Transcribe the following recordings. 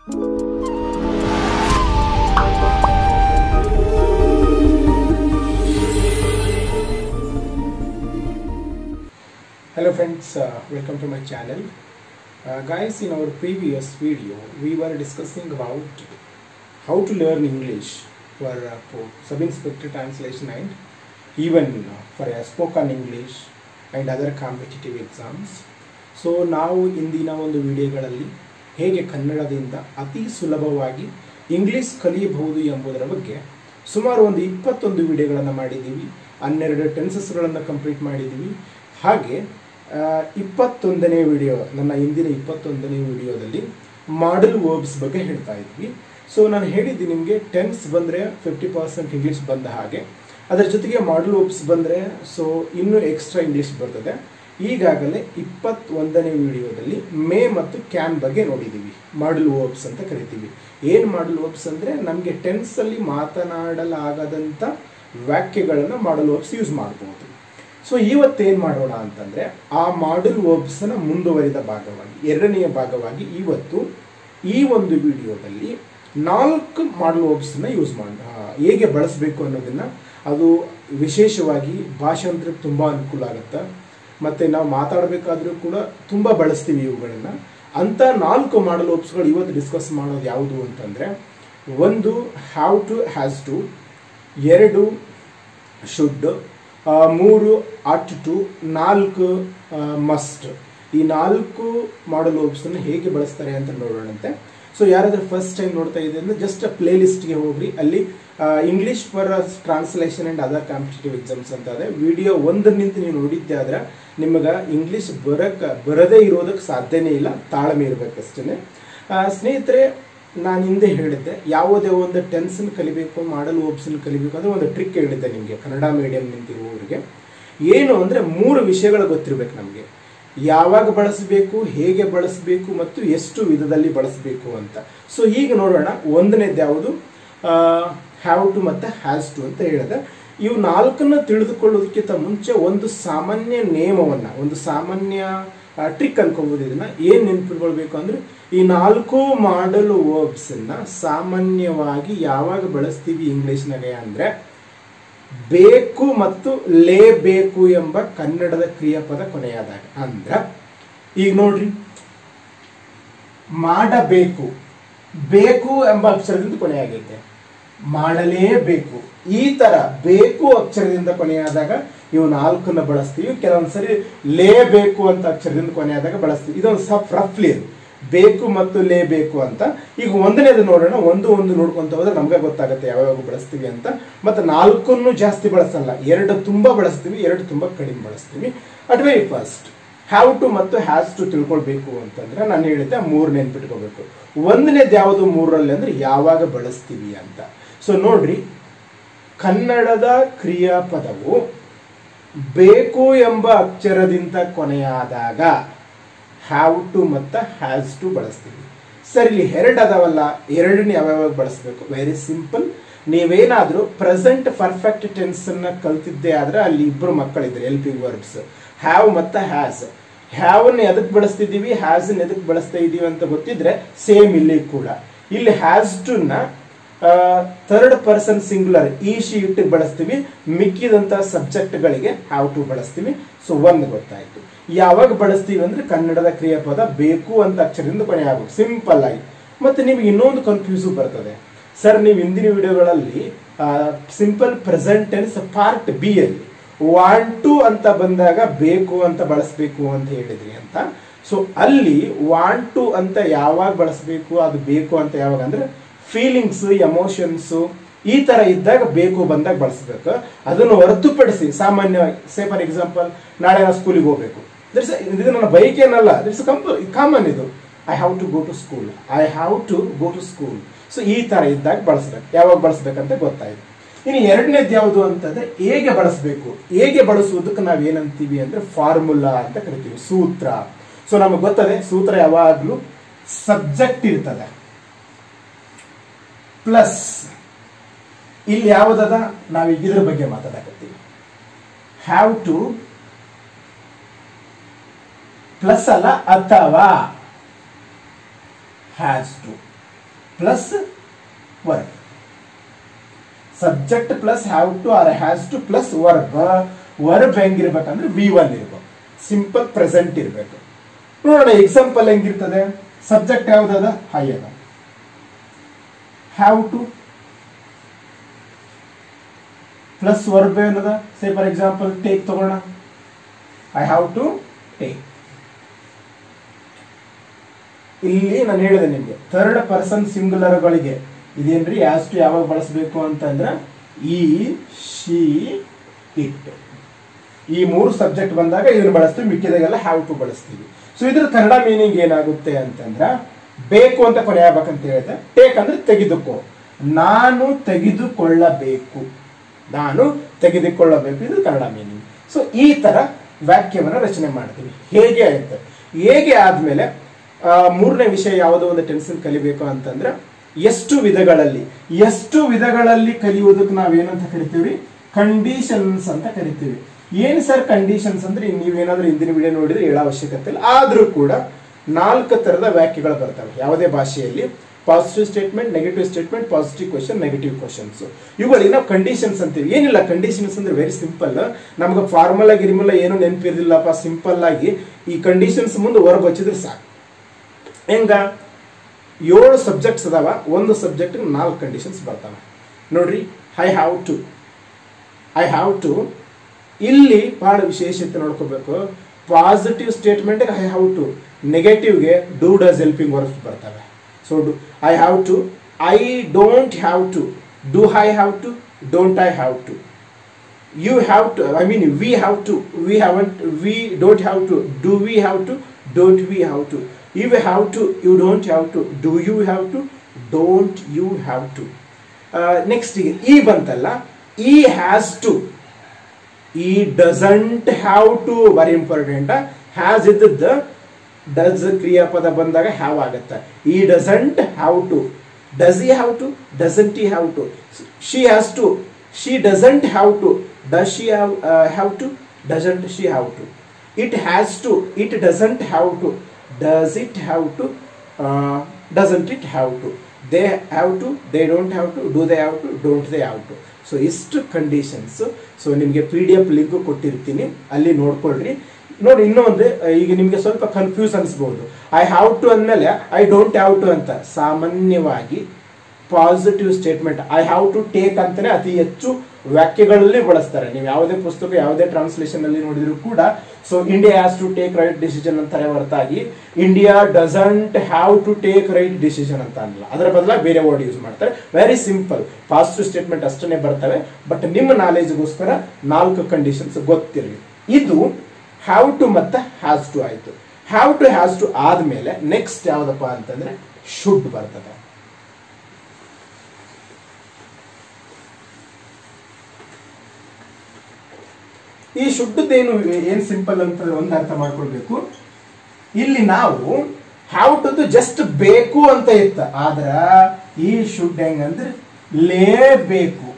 Hello friends, uh, welcome to my channel. Uh, guys, in our previous video, we were discussing about how to learn English for, uh, for sub-inspector translation and even uh, for a spoken English and other competitive exams. So ನಾವು ಇಂದಿನ ಒಂದು ವಿಡಿಯೋಗಳಲ್ಲಿ ಹೇಗೆ ಕನ್ನಡದಿಂದ ಅತಿ ಸುಲಭವಾಗಿ English ಕಲಿಯಬಹುದು ಎಂಬುದರ ಬಗ್ಗೆ ಸುಮಾರು ಒಂದು ಇಪ್ಪತ್ತೊಂದು ವಿಡಿಯೋಗಳನ್ನು ಮಾಡಿದ್ದೀವಿ ಹನ್ನೆರಡು ಟೆನ್ಸಸ್ಗಳನ್ನು ಕಂಪ್ಲೀಟ್ ಮಾಡಿದ್ದೀವಿ ಹಾಗೆ ಆ, ಇಪ್ಪತ್ತೊಂದನೇ ವಿಡಿಯೋ ನನ್ನ ಇಂದಿನ ಇಪ್ಪತ್ತೊಂದನೇ ವಿಡಿಯೋದಲ್ಲಿ ಮಾಡಲ್ ವರ್ಬ್ಸ್ ಬಗ್ಗೆ ಹೇಳ್ತಾ ಇದ್ವಿ ಸೊ ನಾನು ಹೇಳಿದ್ದೆ ನಿಮಗೆ ಟೆನ್ಸ್ ಬಂದರೆ ಫಿಫ್ಟಿ ಪರ್ಸೆಂಟ್ ಇಂಗ್ಲೀಷ್ ಬಂದ ಹಾಗೆ ಅದರ ಜೊತೆಗೆ ಮಾಡಲ್ ವರ್ಬ್ಸ್ ಬಂದರೆ ಸೊ ಇನ್ನೂ ಎಕ್ಸ್ಟ್ರಾ ಇಂಗ್ಲೀಷ್ ಬರ್ತದೆ ಈಗಾಗಲೇ ಇಪ್ಪತ್ತೊಂದನೇ ವಿಡಿಯೋದಲ್ಲಿ ಮೇ ಮತ್ತು ಕ್ಯಾನ್ ಬಗ್ಗೆ ನೋಡಿದ್ದೀವಿ ಮಾಡಲ್ ವರ್ಬ್ಸ್ ಅಂತ ಕರಿತೀವಿ ಏನು ಮಾಡಲ್ ವರ್ಬ್ಸ್ ಅಂದರೆ ನಮಗೆ ಟೆನ್ಸಲ್ಲಿ ಮಾತನಾಡಲಾಗದಂಥ ವಾಕ್ಯಗಳನ್ನು ಮಾಡಲ್ ವರ್ಬ್ಸ್ ಯೂಸ್ ಮಾಡ್ಬೋದು ಸೊ ಇವತ್ತೇನು ಮಾಡೋಣ ಅಂತಂದರೆ ಆ ಮಾಡಲ್ ವರ್ಬ್ಸ್ನ ಮುಂದುವರಿದ ಭಾಗವಾಗಿ ಎರಡನೆಯ ಭಾಗವಾಗಿ ಇವತ್ತು ಈ ಒಂದು ವಿಡಿಯೋದಲ್ಲಿ ನಾಲ್ಕು ಮಾಡಲ್ ವರ್ಬ್ಸ್ನ ಯೂಸ್ ಮಾಡಿ ಆ, ಹೇಗೆ ಬಳಸಬೇಕು ಅನ್ನೋದನ್ನು ಅದು ವಿಶೇಷವಾಗಿ ಭಾಷಾಂತರಕ್ಕೆ ತುಂಬ ಅನುಕೂಲ ಆಗುತ್ತೆ ಮತ್ತು ನಾವು ಮಾತಾಡಬೇಕಾದ್ರೂ ಕೂಡ ತುಂಬ ಬಳಸ್ತೀವಿ ಇವುಗಳನ್ನು ಅಂಥ ನಾಲ್ಕು ಮಾಡಲ್ ವರ್ಬ್ಸ್ಗಳು ಇವತ್ತು ಡಿಸ್ಕಸ್ ಮಾಡೋದು ಯಾವುದು ಅಂತಂದರೆ ಒಂದು ಹ್ಯಾವ್ ಟು ಹ್ಯಾಸ್ ಟು ಎರಡು ಶುಡ್ ಮೂರು ಅಟ್ ಟು ನಾಲ್ಕು ಮಸ್ಟ್ ಈ ನಾಲ್ಕು ಮಾಡಲ್ ವರ್ಬ್ಸನ್ನು ಹೇಗೆ ಬಳಸ್ತಾರೆ ಅಂತ ನೋಡೋಣಂತೆ ಸೊ ಯಾರಾದರೂ ಫಸ್ಟ್ ಟೈಮ್ ನೋಡ್ತಾ ಇದೆ ಅಂದರೆ ಜಸ್ಟ್ ಪ್ಲೇ ಲಿಸ್ಟ್ಗೆ ಹೋಗ್ರಿ ಅಲ್ಲಿ English for translation and other competitive exams ಅಂತ ಇದೆ ವಿಡಿಯೋ ಒಂದರಿಂದ ನೀವು ನೋಡಿದ್ದೆ ಆದ್ರೆ ನಿಮಗೆ ಇಂಗ್ಲೀಷ್ ಬರಕ್ಕೆ ಬರದೇ ಇರೋದಕ್ಕೆ ಸಾಧ್ಯನೇ ಇಲ್ಲ ತಾಳ್ಮೆ ಇರಬೇಕಷ್ಟೇ ಸ್ನೇಹಿತರೆ ನಾನು ಹಿಂದೆ ಹೇಳಿದ್ದೆ ಯಾವುದೇ ಒಂದು ಟೆನ್ಸನ್ನು ಕಲಿಬೇಕು ಮಾಡಲ್ ವರ್ಬ್ಸನ್ನು ಕಲಿಬೇಕು ಅಂದರೆ ಒಂದು ಟ್ರಿಕ್ ಹೇಳಿದ್ದೆ ನಿಮಗೆ ಕನ್ನಡ ಮೀಡಿಯಂ ನಿಂತಿರುವವರಿಗೆ ಏನು ಅಂದರೆ ಮೂರು ವಿಷಯಗಳು ಗೊತ್ತಿರಬೇಕು ನಮಗೆ ಯಾವಾಗ ಬಳಸಬೇಕು ಹೇಗೆ ಬಳಸಬೇಕು ಮತ್ತು ಎಷ್ಟು ವಿಧದಲ್ಲಿ ಬಳಸಬೇಕು ಅಂತ ಸೊ ಈಗ ನೋಡೋಣ ಒಂದನೇದು ಯಾವುದು ಹ್ಯಾವ್ ಟು ಮತ್ತು ಹ್ಯಾಸ್ ಟು ಅಂತ ಹೇಳಿದೆ ಇವು ನಾಲ್ಕನ್ನು ತಿಳಿದುಕೊಳ್ಳೋದಕ್ಕಿಂತ ಮುಂಚೆ ಒಂದು ಸಾಮಾನ್ಯ ನಿಯಮವನ್ನು ಒಂದು ಸಾಮಾನ್ಯ ಟ್ರಿಕ್ ಅನ್ಕೋಬೋದು ಇದನ್ನ ಏನು ನೆನಪಿಟ್ಕೊಳ್ಬೇಕು ಅಂದ್ರೆ ಈ ನಾಲ್ಕು ಮಾಡಲ್ ವರ್ಬ್ಸನ್ನ ಸಾಮಾನ್ಯವಾಗಿ ಯಾವಾಗ ಬಳಸ್ತೀವಿ ಇಂಗ್ಲೀಷ್ನಾಗೆ ಅಂದ್ರೆ ಬೇಕು ಮತ್ತು ಲೇಬೇಕು ಎಂಬ ಕನ್ನಡದ ಕ್ರಿಯಾಪದ ಕೊನೆಯಾದಾಗ ಅಂದ್ರ ಈಗ ನೋಡ್ರಿ ಮಾಡಬೇಕು ಬೇಕು ಎಂಬ ಅಕ್ಷರದಿಂದ ಕೊನೆಯಾಗೈತೆ ಮಾಡಲೇಬೇಕು ಈ ತರ ಬೇಕು ಅಕ್ಷರದಿಂದ ಕೊನೆಯಾದಾಗ ಇವು ನಾಲ್ಕನ್ನ ಬಳಸ್ತೀವಿ ಕೆಲವೊಂದ್ಸರಿ ಲೇಬೇಕು ಅಂತ ಅಕ್ಷರದಿಂದ ಕೊನೆಯಾದಾಗ ಬಳಸ್ತೀವಿ ಇದೊಂದು ಸಫ್ ರಫ್ಲಿ ಇದು ಬೇಕು ಮತ್ತು ಲೇಬೇಕು ಅಂತ ಈಗ ಒಂದನೇದು ನೋಡೋಣ ಒಂದು ಒಂದು ನೋಡ್ಕೊಂತ ಹೋದ್ರೆ ನಮ್ಗೆ ಗೊತ್ತಾಗುತ್ತೆ ಯಾವ್ಯಾವ ಬಳಸ್ತೀವಿ ಅಂತ ಮತ್ತೆ ನಾಲ್ಕನ್ನು ಜಾಸ್ತಿ ಬಳಸಲ್ಲ ಎರಡು ತುಂಬಾ ಬಳಸ್ತೀವಿ ಎರಡು ತುಂಬಾ ಕಡಿಮೆ ಬಳಸ್ತೀವಿ at very first have to ಮತ್ತು ಹ್ಯಾಸ್ ಟು ತಿಳ್ಕೊಳ್ಬೇಕು ಅಂತಂದ್ರೆ ನಾನು ಹೇಳಿದ್ದೆ ಮೂರು ನೆನ್ಪಿಟ್ಕೋಬೇಕು ಒಂದನೇದು ಯಾವುದು ಮೂರರಲ್ಲಿ ಅಂದ್ರೆ ಯಾವಾಗ ಬಳಸ್ತೀವಿ ಅಂತ ಸೊ ನೋಡ್ರಿ ಕನ್ನಡದ ಕ್ರಿಯಾಪದವು ಬೇಕು ಎಂಬ ಅಕ್ಷರದಿಂದ ಕೊನೆಯಾದಾಗ ಹ್ಯಾವ್ ಟು ಮತ್ತು ಹ್ಯಾಸ್ ಟು ಬಳಸ್ತೀವಿ ಸರ್ ಇಲ್ಲಿ ಎರಡು ಅದಾವಲ್ಲ ಎರಡನ್ನ ಯಾವ್ಯಾವಾಗ ಬಳಸಬೇಕು ವೆರಿ ಸಿಂಪಲ್ ನೀವೇನಾದರೂ ಪ್ರೆಸೆಂಟ್ ಪರ್ಫೆಕ್ಟ್ ಟೆನ್ಸ್ ಅನ್ನ ಕಲ್ತಿದ್ದೆ ಆದ್ರೆ ಅಲ್ಲಿ ಇಬ್ಬರು ಮಕ್ಕಳಿದ್ರು ಎಲ್ ಪಿ ವರ್ಬ್ಸ್ ಹ್ಯಾವ್ ಮತ್ತು ಹ್ಯಾಸ್ ಹ್ಯಾವನ್ನ ಎದಕ್ಕೆ ಬಳಸ್ತಿದ್ದೀವಿ ಹ್ಯಾಸನ್ ಎದಕ್ಕೆ ಬಳಸ್ತಾ ಇದ್ದೀವಿ ಅಂತ ಗೊತ್ತಿದ್ರೆ ಸೇಮ್ ಇಲ್ಲಿ ಕೂಡ ಇಲ್ಲಿ ಹ್ಯಾಸ್ ಟುನ third person singular he she it ಬಳಸ್ತೀವಿ ಮಿಕ್ಕಿದಂತ ಸಬ್ಜೆಕ್ಟ್ಗಳಿಗೆ ಹ್ಯಾವ್ ಟು ಬಳಸ್ತೀವಿ ಸೊ ಒಂದು ಗೊತ್ತಾಯ್ತು ಯಾವಾಗ ಬಳಸ್ತೀವಿ ಅಂದ್ರೆ ಕನ್ನಡದ ಕ್ರಿಯಾಪದ ಬೇಕು ಅಂತ ಅಕ್ಷರದಿಂದ ಕೊನೆ ಆಗಬೇಕು ಸಿಂಪಲ್ ಆಗಿ ಮತ್ತೆ ನಿಮ್ಗೆ ಇನ್ನೊಂದು ಕನ್ಫ್ಯೂಸು ಬರ್ತದೆ ಸರ್ ನೀವು ಹಿಂದಿನ ವಿಡಿಯೋಗಳಲ್ಲಿ simple present tense part B ಅಲ್ಲಿ ವಾಂಟ್ ಟು ಅಂತ ಬಂದಾಗ ಬೇಕು ಅಂತ ಬಳಸಬೇಕು ಅಂತ ಹೇಳಿದ್ರಿ ಅಂತ ಸೊ ಅಲ್ಲಿ ವಾಂಟ್ ಟು ಅಂತ ಯಾವಾಗ ಬಳಸಬೇಕು ಅದು ಬೇಕು ಅಂತ ಯಾವಾಗ ಅಂದ್ರೆ ಫೀಲಿಂಗ್ಸ್ ಎಮೋಷನ್ಸ್ ಈ ತರ ಇದ್ದಾಗ ಬೇಕು ಬಂದಾಗ ಬಳಸಬೇಕು ಅದನ್ನು ಹೊರತುಪಡಿಸಿ ಸಾಮಾನ್ಯವಾಗಿ ಸೇ ಫಾರ್ ಎಕ್ಸಾಂಪಲ್ ನಾಳೆ ನಾನು ಸ್ಕೂಲಿಗೆ ಹೋಗ್ಬೇಕು ದಿಟ್ಸ್ ಇದು ನನ್ನ ಬೈಕ್ ಏನಲ್ಲ ದಿಟ್ಸ್ ಕಂಪ ಕಾಮನ್ ಇದು I have to go to school I have to go to school so ಈ ತರ ಇದ್ದಾಗ ಬಳಸ್ಬೇಕು ಯಾವಾಗ ಬಳಸ್ಬೇಕಂತ ಗೊತ್ತಾಯ್ತು ಇನ್ನು ಎರಡನೇದು ಯಾವುದು ಅಂತಂದ್ರೆ ಹೇಗೆ ಬಳಸಬೇಕು ಹೇಗೆ ಬಳಸುವುದಕ್ಕೆ ನಾವು ಏನಂತೀವಿ ಅಂದ್ರೆ ಫಾರ್ಮುಲಾ ಅಂತ ಕರಿತೀವಿ ಸೂತ್ರ ಸೊ ನಮಗೆ ಗೊತ್ತದೆ ಸೂತ್ರ ಯಾವಾಗಲೂ ಸಬ್ಜೆಕ್ಟ್ ಇರ್ತದೆ ಪ್ಲಸ್ ಇಲ್ಲಿ ಯಾವುದದ ನಾವೀಗ ಇದ್ರ ಬಗ್ಗೆ ಮಾತಾಡಕತ್ತೀವಿ ಹ್ಯಾವ್ ಟು ಪ್ಲಸ್ ಅಲ್ಲ ಅಥವಾ has to plus verb subject plus have to or has to plus verb verb ಹೆಂಗಿರ್ಬೇಕಂದ್ರೆ ವಿ ಒನ್ ಇರ್ಬೇಕು ಸಿಂಪಲ್ ಪ್ರೆಸೆಂಟ್ ಇರಬೇಕು ನೋಡೋಣ ಎಕ್ಸಾಂಪಲ್ ಹೆಂಗಿರ್ತದೆ ಸಬ್ಜೆಕ್ಟ್ ಯಾವ್ದದ ಹೈ ಅದ ಹ್ಯಾವ್ ಟು ಪ್ಲಸ್ ವರ್ಬ್ ಏನದ ಸೇ ಫಾರ್ ಎಕ್ಸಾಂಪಲ್ ಟೇಕ್ ತಗೋಣ ಐ ಹ್ಯಾವ್ ಟು ಟೇಕ್ ಇಲ್ಲಿ ನಾನು ಹೇಳಿದೆ ನಿಮಗೆ ಥರ್ಡ್ ಪರ್ಸನ್ ಸಿಂಗುಲರ್ಗಳಿಗೆ ಇದೇನ್ರಿ ಆಸ್ ಟು ಯಾವಾಗ ಬಳಸಬೇಕು ಅಂತಂದ್ರೆ ಈ ಶಿ ಇಟ್ ಈ ಮೂರು ಸಬ್ಜೆಕ್ಟ್ ಬಂದಾಗ ಇದನ್ನ ಬಳಸ್ತೀವಿ ಮಿಕ್ಕಿದಾಗೆಲ್ಲ ಹ್ಯಾವ್ ಟು ಬಳಸ್ತೀವಿ ಸೊ ಇದ್ರ ಕನ್ನಡ ಮೀನಿಂಗ್ ಏನಾಗುತ್ತೆ ಅಂತಂದ್ರ ಬೇಕು ಅಂತ ಕೊನೆ ಆಗ್ಬೇಕಂತ ಹೇಳಿದೆ ಟೇಕ್ ಅಂದ್ರೆ ತೆಗೆದುಕೋ ನಾನು ತೆಗೆದುಕೊಳ್ಳಬೇಕು ನಾನು ತೆಗೆದುಕೊಳ್ಳಬೇಕು ಇದು ಕನ್ನಡ ಮೀನಿಂಗ್ ಸೊ ಈ ತರ ವಾಕ್ಯವನ್ನು ರಚನೆ ಮಾಡ್ತೀವಿ ಹೇಗೆ ಆಯ್ತು ಹೇಗೆ ಆದ್ಮೇಲೆ ಆ, ಮೂರನೇ ವಿಷಯ ಯಾವುದೋ ಒಂದು ಟೆನ್ಷನ್ ಕಲಿಬೇಕು ಅಂತಂದ್ರೆ ಎಷ್ಟು ವಿಧಗಳಲ್ಲಿ ಎಷ್ಟು ವಿಧಗಳಲ್ಲಿ ಕಲಿಯೋದಕ್ಕೆ ನಾವೇನಂತ ಕರಿತೀವಿ ಕಂಡೀಷನ್ಸ್ ಅಂತ ಕರಿತೀವಿ ಏನ್ ಸರ್ ಕಂಡೀಷನ್ಸ್ ಅಂದ್ರೆ ನೀವೇನಾದ್ರೂ ಹಿಂದಿನ ವಿಡಿಯೋ ನೋಡಿದ್ರೆ ಹೇಳೋ ಅವಶ್ಯಕತೆ ಇಲ್ಲ ಆದ್ರೂ ಕೂಡ ನಾಲ್ಕು ತರದ ವ್ಯಾಖ್ಯೆಗಳು ಬರ್ತವೆ ಯಾವುದೇ ಭಾಷೆಯಲ್ಲಿ positive statement negative statement positive question negative questions ಇವುಗಳಿಗೆ ನಾವು ಕಂಡೀಷನ್ಸ್ ಅಂತೀವಿ ಏನಿಲ್ಲ ಕಂಡೀಷನ್ಸ್ ಅಂದ್ರೆ ವೆರಿ ಸಿಂಪಲ್ ನಮ್ಗೆ ಫಾರ್ಮಲ್ ಆಗಿ ಗಿರ್ಮಲ್ ಏನು ನೆನಪಿರ್ಲಿಲ್ಲಪ್ಪ ಸಿಂಪಲ್ ಆಗಿ ಈ ಕಂಡೀಷನ್ಸ್ ಮುಂದೆ ಹೊರಗೆ ಹಚ್ಚಿದ್ರೆ ಸಾಕು ಹೆಂಗ ಏಳು ಸಬ್ಜೆಕ್ಟ್ಸ್ ಅದಾವ ಒಂದು ಸಬ್ಜೆಕ್ಟ್ ನಾಲ್ಕು ಕಂಡೀಷನ್ಸ್ ಬರ್ತಾವೆ ನೋಡ್ರಿ I have to I have to ಇಲ್ಲಿ ಬಹಳ ವಿಶೇಷತೆ ನೋಡ್ಕೋಬೇಕು positive statement I have to ನೆಗೆಟಿವ್ಗೆ ಡೂ ಡಸ್ ಹೆಲ್ಪಿಂಗ್ ವರ್ಕ್ಸ್ ಬರ್ತವೆ so I have to I don't have to do I have to don't I have to you have to i mean we have to we haven't we don't have to do we have to don't we have to you have to you don't have to do you have to don't you have to next ಈ ಬಂತಲ್ಲ he has to he doesn't have to very important has ಇದ್ದದ್ದು does ಕ್ರಿಯಾಪದ ಬಂದಾಗ have ಆಗತ್ತೆ he doesn't have to does he have to doesn't he have to she has to she doesn't have to does she have have to doesn't she have to it has to it doesn't have to does it have to doesn't it have to they have to they don't have to do they have to don't they have to so ಇಷ್ಟು conditions so ನಿಮಗೆ P D F link ಕೊಟ್ಟಿರ್ತೀನಿ ಅಲ್ಲಿ ನೋಡ್ಕೊಳ್ರಿ ನೋಡಿ ಇನ್ನೊಂದು ಈಗ ನಿಮಗೆ ಸ್ವಲ್ಪ ಕನ್ಫ್ಯೂಸ್ ಅನಿಸ್ಬಹುದು ಐ ಹ್ಯಾವ್ ಟು ಅಂದಮೇಲೆ ಐ ಡೋಂಟ್ ಹ್ಯಾವ್ ಟು ಅಂತ ಸಾಮಾನ್ಯವಾಗಿ positive statement I have to take ಅಂತಾನೆ ಅತಿ ಹೆಚ್ಚು ವ್ಯಾಖ್ಯೆಗಳಲ್ಲಿ ಬಳಸ್ತಾರೆ ನೀವು ಯಾವುದೇ ಪುಸ್ತಕ ಯಾವುದೇ ಟ್ರಾನ್ಸ್ಲೇಷನ್ ಅಲ್ಲಿ ನೋಡಿದ್ರು ಕೂಡ so India has to take right decision ಅಂತಾರೆ ಹೊರತಾಗಿ India doesn't have to take right decision ಅಂತ ಅನ್ನಲ್ಲ ಅದರ ಬದಲಾಗಿ ಬೇರೆ ವರ್ಡ್ ಯೂಸ್ ಮಾಡ್ತಾರೆ ವೆರಿ ಸಿಂಪಲ್ ಪಾಸಿಟಿವ್ ಸ್ಟೇಟ್ಮೆಂಟ್ ಅಷ್ಟೇ ಬರ್ತವೆ ಬಟ್ ನಿಮ್ಮ ನಾಲೆಜ್ಗೋಸ್ಕರ ನಾಲ್ಕು ಕಂಡೀಷನ್ಸ್ ಗೊತ್ತಿರಲಿ ಇದು ಹ್ಯಾವ್ ಟು ಮತ್ತೆ ಹ್ಯಾಸ್ ಟು ಆಯ್ತು ಹ್ಯಾವ್ ಟು ಹ್ಯಾಸ್ ಟು ಆದ್ಮೇಲೆ ನೆಕ್ಸ್ಟ್ ಯಾವ್ದಪ್ಪ ಅಂತಂದ್ರೆ ಶುಡ್ ಬರ್ತದೆ ಈ ಶುದ್ಧದ್ದೇನು ಏನ್ ಸಿಂಪಲ್ ಅಂತಂದ್ರೆ ಒಂದು ಅರ್ಥ ಮಾಡ್ಕೊಳ್ಬೇಕು ಇಲ್ಲಿ ನಾವು ಹ್ಯಾವ್ ಟು ಜಸ್ಟ್ ಬೇಕು ಅಂತ ಇತ್ತ ಆದ್ರ ಈ ಶುಡ್ ಹೆಂಗಂದ್ರೆ ಲೇಬೇಕು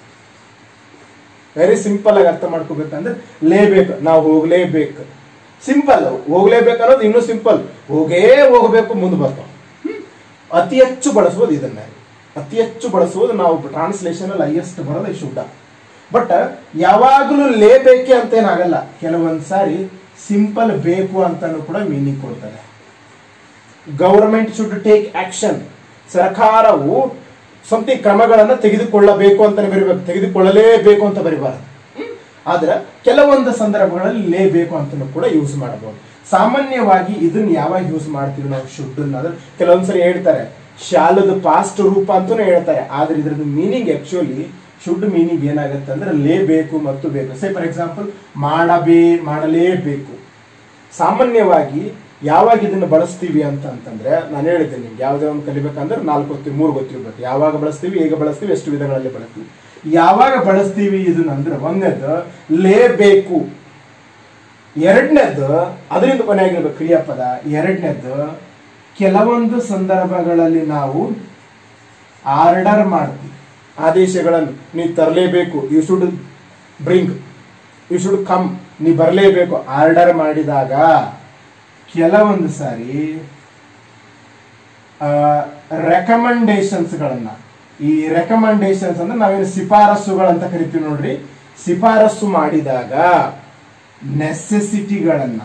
ವೆರಿ ಸಿಂಪಲ್ ಆಗಿ ಅರ್ಥ ಮಾಡ್ಕೋಬೇಕಂದ್ರೆ ಲೇಬೇಕು ನಾವು ಹೋಗ್ಲೇಬೇಕು ಸಿಂಪಲ್ ಹೋಗ್ಲೇಬೇಕು ಅನ್ನೋದು ಇನ್ನೂ ಸಿಂಪಲ್ ಹೋಗೇ ಹೋಗ್ಬೇಕು ಮುಂದೆ ಬರ್ತಾವ ಹ್ಮ್. ಅತಿ ಹೆಚ್ಚು ಬಳಸುವುದು ಇದನ್ನ ಅತಿ ಹೆಚ್ಚು ಬಳಸುವುದು ನಾವು ಟ್ರಾನ್ಸ್ಲೇಷನ್ ಅಲ್ಲಿ ಹೈಯೆಸ್ಟ್ ಬರೋದು ಈ ಶುದ್ಧ ಬಟ್ ಯಾವಾಗಲೂ ಲೇಬೇಕೆ ಅಂತ ಏನಾಗಲ್ಲ ಕೆಲವೊಂದ್ ಸಾರಿ ಸಿಂಪಲ್ ಬೇಕು ಅಂತಾನು ಕೂಡ ಮೀನಿಂಗ್ ಕೊಡ್ತಾರೆ ಗವರ್ಮೆಂಟ್ ಶುಡ್ ಟೇಕ್ ಆಕ್ಷನ್ ಸರ್ಕಾರವು ಸಮಥಿಂಗ್ ಕ್ರಮಗಳನ್ನು ತೆಗೆದುಕೊಳ್ಳಬೇಕು ಅಂತಾನೆ ಬರಿಬೇಕು ತೆಗೆದುಕೊಳ್ಳಲೇಬೇಕು ಅಂತ ಬರಿಬಾರದು ಹ್ಮ್? ಆದ್ರೆ ಕೆಲವೊಂದು ಸಂದರ್ಭಗಳಲ್ಲಿ ಲೇಬೇಕು ಅಂತಾನು ಕೂಡ ಯೂಸ್ ಮಾಡಬಹುದು ಸಾಮಾನ್ಯವಾಗಿ ಇದನ್ನ ಯಾವಾಗ ಯೂಸ್ ಮಾಡ್ತೀವಿ ನಾವು ಶುಡ್ ಅಂದ್ರೆ ಕೆಲವೊಂದ್ಸರಿ ಹೇಳ್ತಾರೆ ಶಾಲದ ಪಾಸ್ಟ್ ರೂಪ ಅಂತಾನು ಹೇಳ್ತಾರೆ ಆದ್ರೆ ಇದ್ರದ್ದು ಮೀನಿಂಗ್ ಆಕ್ಚುಲಿ ಶುಡ್ ಮೀನಿಂಗ್ ಏನಾಗುತ್ತೆ ಅಂದ್ರೆ ಲೇಬೇಕು ಮತ್ತು ಬೇಕು ಸೇ ಫಾರ್ ಎಕ್ಸಾಂಪಲ್ ಮಾಡಬೇ ಮಾಡಲೇಬೇಕು ಸಾಮಾನ್ಯವಾಗಿ ಯಾವಾಗ ಇದನ್ನು ಬಳಸ್ತೀವಿ ಅಂತ ಅಂತಂದ್ರೆ ನಾನು ಹೇಳಿದ್ದೆ ನಿಮ್ಗೆ ಯಾವುದೇ ಒಂದು ಕಲಿಬೇಕಂದ್ರೆ ನಾಲ್ಕು ಗೊತ್ತಿ ಮೂರು ಗೊತ್ತಿರ್ಬೇಕು ಯಾವಾಗ ಬಳಸ್ತೀವಿ ಹೇಗೆ ಬಳಸ್ತೀವಿ ಎಷ್ಟು ವಿಧಗಳಲ್ಲಿ ಬಳಸ್ತೀವಿ ಯಾವಾಗ ಬಳಸ್ತೀವಿ ಇದನ್ನ ಅಂದ್ರೆ ಒಂದನೇದು ಲೇಬೇಕು ಎರಡನೇದು ಅದರಿಂದ ಕೊನೆಯಾಗಿರ್ಬೇಕು ಕ್ರಿಯಾಪದ ಎರಡನೇದು ಕೆಲವೊಂದು ಸಂದರ್ಭಗಳಲ್ಲಿ ನಾವು ಆರ್ಡರ್ ಮಾಡ್ತೀವಿ ಆದೇಶಗಳನ್ನು ನೀವು ತರಲೇಬೇಕು you should bring you should come ನೀ ಬರಲೇಬೇಕು ಆರ್ಡರ್ ಮಾಡಿದಾಗ ಕೆಲವೊಂದು ಸಾರಿ ಆ, ರೆಕಮೆಂಡೇಶನ್ಸ್ಗಳನ್ನ ಈ ರೆಕಮೆಂಡೇಶನ್ಸ್ ಅಂದ್ರೆ ನಾವೇನು ಶಿಫಾರಸುಗಳಂತ ಕರಿತೀವಿ ನೋಡ್ರಿ ಶಿಫಾರಸು ಮಾಡಿದಾಗ ನೆಸೆಸಿಟಿಗಳನ್ನ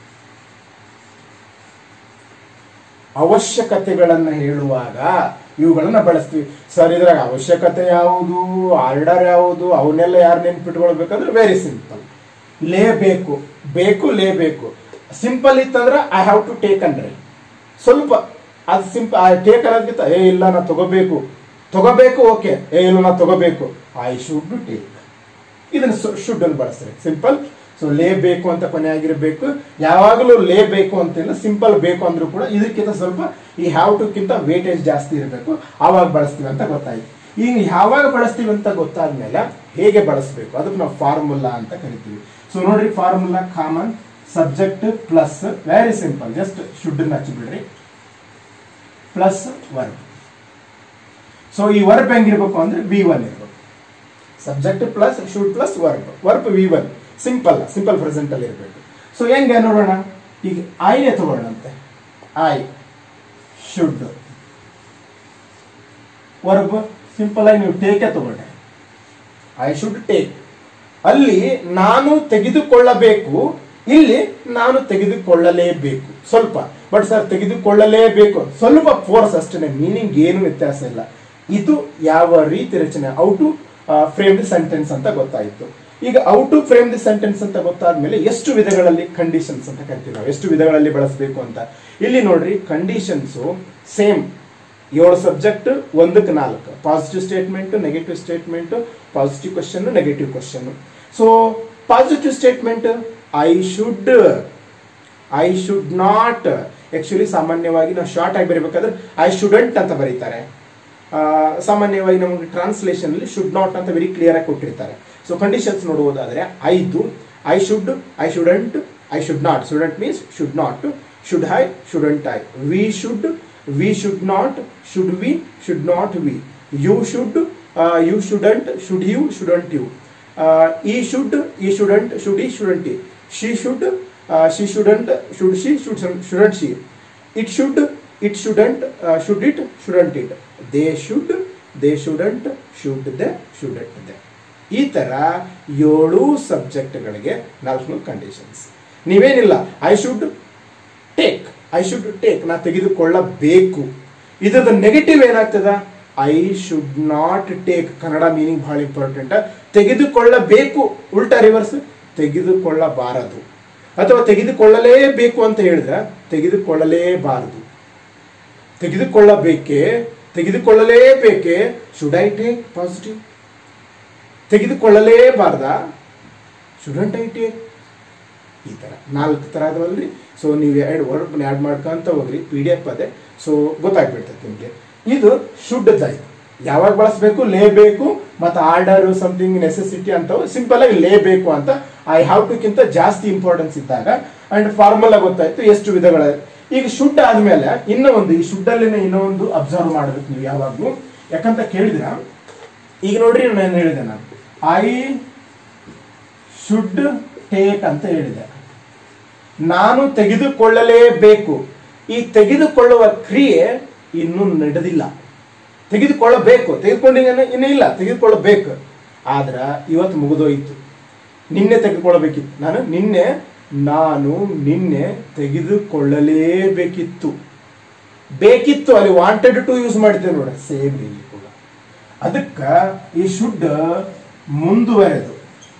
ಅವಶ್ಯಕತೆಗಳನ್ನ ಹೇಳುವಾಗ ಇವುಗಳನ್ನ ಬಳಸ್ತೀವಿ ಸರ್ ಇದ್ರಾಗ ಅವಶ್ಯಕತೆ ಯಾವುದು ಆರ್ಡರ್ ಯಾವುದು ಅವನ್ನೆಲ್ಲ ಯಾರು ನೆನ್ಪಿಟ್ಕೊಳ್ಬೇಕಂದ್ರೆ ವೆರಿ ಸಿಂಪಲ್ ಲೇ ಬೇಕು ಬೇಕು ಲೇ ಬೇಕು ಸಿಂಪಲ್ ಇತ್ತಂದ್ರೆ ಐ ಹ್ಯಾವ್ ಟು ಟೇಕ್ ಅಂದ್ರೆ ಸ್ವಲ್ಪ ಅದು ಸಿಂಪಲ್ ಟೇಕ್ ಅನ್ನೋದಕ್ಕಿಂತ ಏ ಇಲ್ಲ ನಾ ತಗೋಬೇಕು ತಗೋಬೇಕು ಓಕೆ ಏ ಇಲ್ಲ ನಾ ತಗೋಬೇಕು ಐ ಶುಡ್ ಟೇಕ್ ಇದನ್ನ ಶುಡ್ ಅಲ್ಲಿ ಬಳಸ್ತಾರೆ ಸಿಂಪಲ್ ಸೊ ಲೇ ಬೇಕು ಅಂತ ಕೊನೆ ಆಗಿರಬೇಕು ಯಾವಾಗಲೂ ಲೇ ಬೇಕು ಅಂತಿಲ್ಲ ಸಿಂಪಲ್ ಬೇಕು ಅಂದ್ರೂ ಕೂಡ ಇದಕ್ಕಿಂತ ಸ್ವಲ್ಪ ಈ ಹ್ಯಾವ್ ಟು ಕಿಂತ ವೇಟೇಜ್ ಜಾಸ್ತಿ ಇರಬೇಕು ಆವಾಗ ಬಳಸ್ತೀವಿ ಅಂತ ಗೊತ್ತಾಯ್ತು ಈಗ ಯಾವಾಗ ಬಳಸ್ತೀವಿ ಅಂತ ಗೊತ್ತಾದ್ಮೇಲೆ ಹೇಗೆ ಬಳಸಬೇಕು ಅದಕ್ಕೆ ನಾವು ಫಾರ್ಮುಲಾ ಅಂತ ಕರಿತೀವಿ ಸೊ ನೋಡ್ರಿ formula common subject plus very simple just should ಹಚ್ಚಿಬಿಡ್ರಿ ಪ್ಲಸ್ ವರ್ಬ್ ಸೊ ಈ ವರ್ಬ್ ಹೆಂಗಿರ್ಬೇಕು ಅಂದ್ರೆ ವಿ ಒನ್ ಇರ್ಬೇಕು subject plus should plus verb verb V one simple simple present ಅಲ್ಲಿ ಇರಬೇಕು ಸೊ ಹೆಂಗೆ ನೋಡೋಣ ಈಗ ಐನೇ ತಗೊಳ್ಳೋಣಂತೆ ಐ ಶುಡ್ ವರ್ಬ್ ಸಿಂಪಲ್ ಆಗಿ ನೀವು ಟೇಕೆ ತಗೊಳ್ಳಿ ಐ ಶುಡ್ ಟೇಕ್ ಅಲ್ಲಿ ನಾನು ತೆಗೆದುಕೊಳ್ಳಬೇಕು ಇಲ್ಲಿ ನಾನು ತೆಗೆದುಕೊಳ್ಳಲೇಬೇಕು ಸ್ವಲ್ಪ ಬಟ್ ಸರ್ ತೆಗೆದುಕೊಳ್ಳಲೇಬೇಕು ಸ್ವಲ್ಪ ಫೋರ್ಸ್ ಅಷ್ಟೇ ಮೀನಿಂಗ್ ಏನು ವ್ಯತ್ಯಾಸ ಇಲ್ಲ ಇದು ಯಾವ ರೀತಿ ರಚನೆ ಔ ಟು ಫ್ರೇಮ್ ದಿ ಸೆಂಟೆನ್ಸ್ ಅಂತ ಗೊತ್ತಾಯಿತು ಈಗ ಔ ಟು ಫ್ರೇಮ್ ದಿ ಸೆಂಟೆನ್ಸ್ ಅಂತ ಗೊತ್ತಾದ್ಮೇಲೆ ಎಷ್ಟು ವಿಧಗಳಲ್ಲಿ ಕಂಡೀಷನ್ಸ್ ಅಂತ ಕರಿತೀವಿ ನಾವು ಎಷ್ಟು ವಿಧಗಳಲ್ಲಿ ಬಳಸಬೇಕು ಅಂತ ಇಲ್ಲಿ ನೋಡ್ರಿ ಕಂಡೀಷನ್ಸು ಸೇಮ್ ಏಳು ಸಬ್ಜೆಕ್ಟ್ ಒಂದಕ್ಕೆ ನಾಲ್ಕು positive statement negative statement positive question negative question so positive statement I should I should not actually ಸಾಮಾನ್ಯವಾಗಿ ನಾವು ಶಾರ್ಟ್ ಆಗಿ ಬರೀಬೇಕಾದ್ರೆ ಐ ಶುಡಂಟ್ ಅಂತ ಬರೀತಾರೆ ಆ, ಸಾಮಾನ್ಯವಾಗಿ ನಮಗೆ ಟ್ರಾನ್ಸ್ಲೇಷನ್ ಅಲ್ಲಿ ಶುಡ್ ನಾಟ್ ಅಂತ ವೆರಿ ಕ್ಲಿಯರ್ ಆಗಿ ಕೊಟ್ಟಿರ್ತಾರೆ ಸೊ ಕಂಡೀಷನ್ಸ್ ನೋಡುವುದಾದ್ರೆ ಐದು I should I shouldn't I should not shouldn't means should not should I shouldn't I we should we should not should we should not we you should you shouldn't should you shouldn't you he should he shouldn't should he shouldn't he she should she shouldn't should she should shouldn't she it should it shouldn't should it shouldn't it they should they shouldn't should they shouldn't they ಈ ತರ ಏಳು ಸಬ್ಜೆಕ್ಟ್ಗಳಿಗೆ ನಾಲ್ಕು conditions ನೀವೇನಿಲ್ಲ I should take I should take ನಾ ತೆಗೆದುಕೊಳ್ಳಬೇಕು ಇದ್ರದ negative ಏನಾಗ್ತದ I should not take Kannada meaning ಬಹಳ ಇಂಪಾರ್ಟೆಂಟ್ ತೆಗೆದುಕೊಳ್ಳಬೇಕು ಉಲ್ಟಾ ರಿವರ್ಸ್ ತೆಗೆದುಕೊಳ್ಳಬಾರದು ಅಥವಾ ತೆಗೆದುಕೊಳ್ಳಲೇಬೇಕು ಅಂತ ಹೇಳಿದ್ರೆ ತೆಗೆದುಕೊಳ್ಳಲೇಬಾರದು ತೆಗೆದುಕೊಳ್ಳಬೇಕೆ ತೆಗೆದುಕೊಳ್ಳಲೇಬೇಕೆ ಶುಡ್ ಐ ಟೇಕ್ ಪಾಸಿಟಿವ್ ತೆಗೆದುಕೊಳ್ಳಲೇಬಾರ್ದ ಶುಡಂಟ್ ಐ ಟೇಕ್ ಈ ಥರ ನಾಲ್ಕು ಥರ ಅದಾವಲ್ರಿ ಸೊ ನೀವು ಎರಡು ವರ್ಡ್ ಆ್ಯಡ್ ಮಾಡ್ಕೊಂತ ಹೋಗ್ರಿ ಪಿ ಡಿ ಎಫ್ ಅದೇ ಸೊ ಗೊತ್ತಾಗ್ಬಿಡ್ತೈತೆ ನಿಮಗೆ ಇದು ಶುಡ್ ದೈ ಯಾವಾಗ ಬಳಸಬೇಕು ಲೇ ಬೇಕು ಮತ್ತು ಆರ್ಡರ್ ಸಮಥಿಂಗ್ ನೆಸೆಸಿಟಿ ಅಂತವು ಸಿಂಪಲ್ ಆಗಿ ಲೇ ಬೇಕು ಅಂತ ಐ ಹ್ಯಾವ್ ಟುಕ್ಕಿಂತ ಜಾಸ್ತಿ ಇಂಪಾರ್ಟೆನ್ಸ್ ಇದ್ದಾಗ ಅಂಡ್ ಫಾರ್ಮುಲಾ ಗೊತ್ತಾಯ್ತು ಎಷ್ಟು ವಿಧಗಳ ಈಗ ಶುಡ್ ಆದ್ಮೇಲೆ ಇನ್ನೂ ಒಂದು ಈ ಶುಡ್ ಅಲ್ಲಿನ ಇನ್ನೂ ಒಂದು ಅಬ್ಸರ್ವ್ ಮಾಡಬೇಕು ನೀವು ಯಾವಾಗಲೂ ಯಾಕಂತ ಕೇಳಿದ್ರ ಈಗ ನೋಡ್ರಿ ನಾನು ಹೇಳಿದೆ ನಾನು ಐ ಶುಡ್ ಟೇಕ್ ಅಂತ ಹೇಳಿದೆ ನಾನು ತೆಗೆದುಕೊಳ್ಳಲೇಬೇಕು ಈ ತೆಗೆದುಕೊಳ್ಳುವ ಕ್ರಿಯೆ ಇನ್ನೂ ನಡೆದಿಲ್ಲ ತೆಗೆದುಕೊಳ್ಳಬೇಕು ತೆಗೆದುಕೊಂಡಿದ್ದೇನೆ ಇನ್ನೂ ಇಲ್ಲ ತೆಗೆದುಕೊಳ್ಳಬೇಕು ಆದ್ರ ಇವತ್ತು ಮುಗಿದೋಯ್ತು ನಿನ್ನೆ ತೆಗೆದುಕೊಳ್ಳಬೇಕಿತ್ತು ನಾನು ನಿನ್ನೆ ನಾನು ನಿನ್ನೆ ತೆಗೆದುಕೊಳ್ಳಲೇಬೇಕಿತ್ತು ಬೇಕಿತ್ತು ಅಲ್ಲಿ ವಾಂಟೆಡ್ ಟು ಯೂಸ್ ಮಾಡಿದ್ದೆ ನೋಡ ಸೇಮ್ ಇಲ್ಲಿ ಕೂಡ ಅದಕ್ಕೆ ಈ ಶುಡ್ ಮುಂದುವರೆದು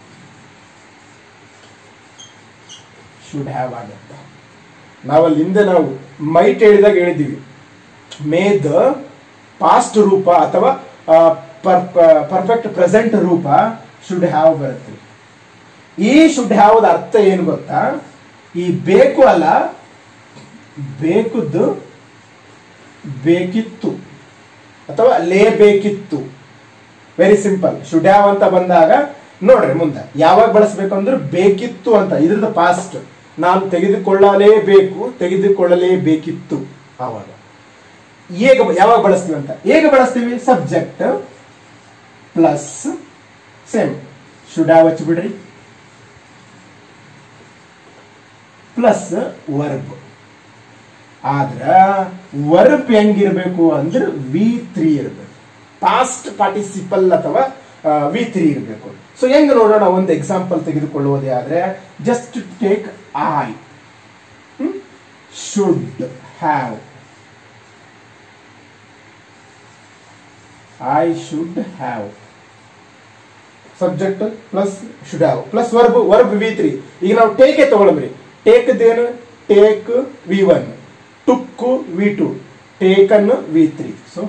ಶುಡ್ ಹ್ಯಾವ್ ಆಗತ್ತ ನಾವಲ್ಲಿ ಹಿಂದೆ ನಾವು ಮೈಟ್ ಹೇಳಿದಾಗ ಹೇಳಿದ್ದೀವಿ ಮೇ ದ ಪಾಸ್ಟ್ ರೂಪ ಅಥವಾ ಪರ್ಫೆಕ್ಟ್ ಪ್ರೆಸೆಂಟ್ ರೂಪ ಶುಡ್ ಹ್ಯಾವ್ ಬರುತ್ತೆ ಈ ಶುಡ್ ಹ್ಯಾವ್ದ ಅರ್ಥ ಏನು ಗೊತ್ತಾ ಈ ಬೇಕು ಅಲ್ಲ ಬೇಕದ್ದು ಬೇಕಿತ್ತು ಅಥವಾ ಲೇ ಬೇಕಿತ್ತು ವೆರಿ ಸಿಂಪಲ್ ಶುಡ್ ಹ್ಯಾವ್ ಅಂತ ಬಂದಾಗ ನೋಡ್ರಿ ಮುಂದೆ ಯಾವಾಗ ಬಳಸಬೇಕು ಅಂದ್ರೆ ಬೇಕಿತ್ತು ಅಂತ ಇದ್ರದ್ದು ಪಾಸ್ಟ್ ನಾನು ತೆಗೆದುಕೊಳ್ಳಲೇಬೇಕು ತೆಗೆದುಕೊಳ್ಳಲೇಬೇಕಿತ್ತು ಆವಾಗ ಈಗ ಯಾವಾಗ ಬಳಸ್ತೀವಿ ಅಂತ ಹೇಗೆ ಬಳಸ್ತೀವಿ subject plus same should have ಹಚ್ಚಿಬಿಡ್ರಿ ಪ್ಲಸ್ ವರ್ಬ್ ಆದ್ರೆ ವರ್ಬ್ ಹೆಂಗಿರ್ಬೇಕು ಅಂದ್ರೆ ವಿ ತ್ರೀ ಇರಬೇಕು ಪಾಸ್ಟ್ ಪಾರ್ಟಿಸಿಪಲ್ ಅಥವಾ ವಿ ತ್ರೀ ಇರಬೇಕು ಸೊ ಹೆಂಗ್ ನೋಡೋಣ ಒಂದು ಎಕ್ಸಾಂಪಲ್ ತೆಗೆದುಕೊಳ್ಳುವುದೇ ಆದ್ರೆ just take I should have I should have subject plus should have plus verb verb V three ಈಗ ನಾವು ಟೇಕೆ ತಗೊಳಮ್ರಿ ಟೇಕ್ ದೇನು take V one took V two taken V three so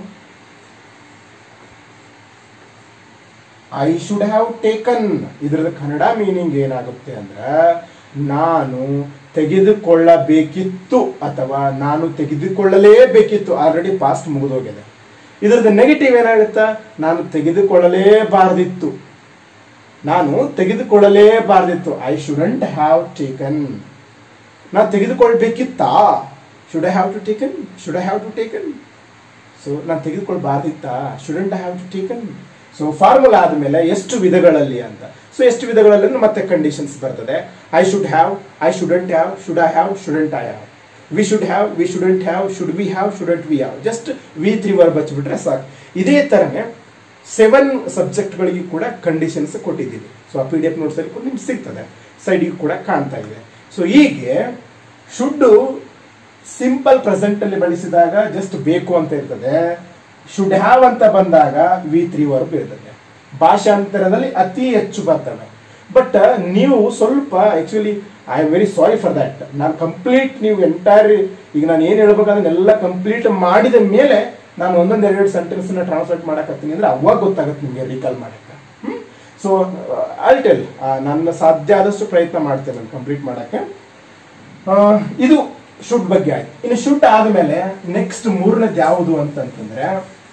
I should have taken ಇದರದ Kannada meaning ಏನಾಗುತ್ತೆ ಅಂದ್ರೆ ನಾನು ತೆಗೆದುಕೊಳ್ಳಬೇಕಿತ್ತು ಅಥವಾ ನಾನು ತೆಗೆದುಕೊಳ್ಳಲೇಬೇಕಿತ್ತು ಆಲ್ರೆಡಿ ಪಾಸ್ಟ್ ಮುಗಿದೋಗಿದೆ ಇದರದ ನೆಗೆಟಿವ್ ಏನಾಗುತ್ತಾ ನಾನು ತೆಗೆದುಕೊಳ್ಳಲೇಬಾರ್ದಿತ್ತು ನಾನು ತೆಗೆದುಕೊಳ್ಳಲೇಬಾರ್ದಿತ್ತು ಐ ಶುಡಂಟ್ ಹ್ಯಾವ್ ಟೇಕನ್ ನಾನು ತೆಗೆದುಕೊಳ್ಬೇಕಿತ್ತಾ should I have to taken should I have to taken so ನಾನು ತೆಗೆದುಕೊಳ್ಬಾರ್ದಿತ್ತಾ shouldn't I have to taken so formula ಆದಮೇಲೆ ಎಷ್ಟು ವಿಧಗಳಲ್ಲಿ ಅಂತ ಸೊ ಎಷ್ಟು ವಿಧಗಳಲ್ಲಿ ಅಂದ್ರೆ ಮತ್ತೆ ಕಂಡೀಷನ್ಸ್ ಬರ್ತದೆ I should have I shouldn't have should I have shouldn't I have we should have we shouldn't have should we have shouldn't we have just V three verb ಹಚ್ಬಿಟ್ರೆ ಸಾಕು ಇದೇ ಥರನೇ ಸೆವೆನ್ ಸಬ್ಜೆಕ್ಟ್ಗಳಿಗೆ ಕೂಡ ಕಂಡೀಷನ್ಸ್ ಕೊಟ್ಟಿದ್ದೀವಿ so ಆ P D F ನೋಟ್ಸಲ್ಲಿ ಕೂಡ ನಿಮ್ಗೆ ಸಿಗ್ತದೆ ಸೈಡಿಗೆ ಕೂಡ ಕಾಣ್ತಾ ಇದೆ ಸೊ ಹೀಗೆ ಶುಡ್ ಸಿಂಪಲ್ ಪ್ರೆಸೆಂಟ್ ಅಲ್ಲಿ ಬಳಸಿದಾಗ ಜಸ್ಟ್ ಬೇಕು ಅಂತ ಇರ್ತದೆ ಶುಡ್ ಹ್ಯಾವ್ ಅಂತ ಬಂದಾಗ ವಿ ತ್ರೀ ವರ್ಬ್ ಇರ್ತದೆ ಭಾಷಾಂತರದಲ್ಲಿ ಅತಿ ಹೆಚ್ಚು ಬರ್ತವೆ ಬಟ್ ನೀವು ಸ್ವಲ್ಪ actually I am very sorry for that ನಾನು ಕಂಪ್ಲೀಟ್ ನೀವು ಎಂಟೈರ್ ಈಗ ನಾನು ಏನು ಹೇಳ್ಬೇಕಂದ್ರೆ ಎಲ್ಲ ಕಂಪ್ಲೀಟ್ ಮಾಡಿದ ಮೇಲೆ ನಾನು ಒಂದೊಂದು ಎರಡು ಸೆಂಟೆನ್ಸ್ ನ ಟ್ರಾನ್ಸ್ಲೇಟ್ ಮಾಡಕತ್ತೀನಿ ಅಂದ್ರೆ ಅವಾಗ ಗೊತ್ತಾಗುತ್ತೆ ನಿಮಗೆ ರೀಕಾಲ್ ಮಾಡಕ್ಕೆ ಸೊ ಅಲ್ಟೆಲ್ ನನ್ನ ಸಾಧ್ಯ ಆದಷ್ಟು ಪ್ರಯತ್ನ ಮಾಡ್ತೇನೆ ನಾನು ಕಂಪ್ಲೀಟ್ ಮಾಡಕ್ಕೆ ಆ, ಇದು ಶುಡ್ ಬಗ್ಗೆ ಆಯ್ತು ಇನ್ನು ಶುಡ್ ಆದ್ಮೇಲೆ ನೆಕ್ಸ್ಟ್ ಮೂರನೇದು ಯಾವುದು ಅಂತಂತಂದ್ರೆ